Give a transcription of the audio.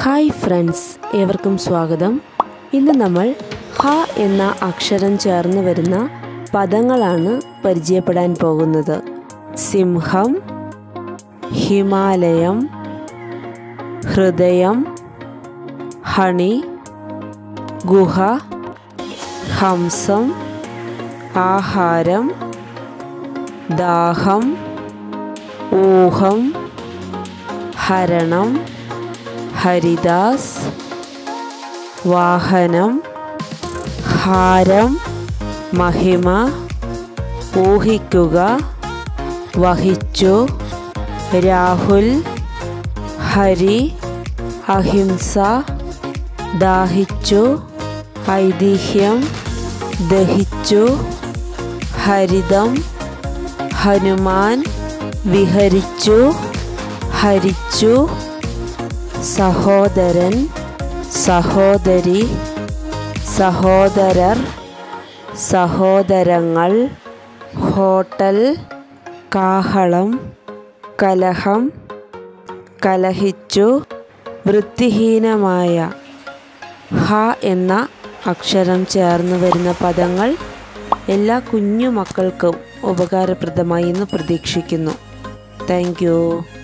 hi friends ഏവർക്കും സ്വാഗതം ഇന്ന് നമ്മൾ ഹ എന്ന അക്ഷരം ചേർന്ന് വരുന്ന പദങ്ങളാണ് പരിചയപ്പെടാൻ പോകുന്നത് സിംഹം ഹിമാലയം ഹൃദയം ഹണി ഗുഹ ഹംസം ആഹാരം ദാഹം ഊഹം ഹരണം ഹരിദാസ് വാഹനം ഹാരം മഹിമ ഊഹിക്കുക വഹിച്ചു രാഹുൽ ഹരി അഹിംസ ദാഹിച്ചു ഐതിഹ്യം ദഹിച്ചു ഹരിതം ഹനുമാൻ വിഹരിച്ചു ഹരിച്ചു സഹോദരൻ സഹോദരി സഹോദരർ സഹോദരങ്ങൾ ഹോട്ടൽ കാഹളം കലഹം കലഹിച്ചു വൃത്തിഹീനമായ ഹ എന്ന അക്ഷരം ചേർന്ന് വരുന്ന പദങ്ങൾ എല്ലാ കുഞ്ഞു മക്കൾക്കും ഉപകാരപ്രദമായി എന്ന് പ്രതീക്ഷിക്കുന്നു താങ്ക്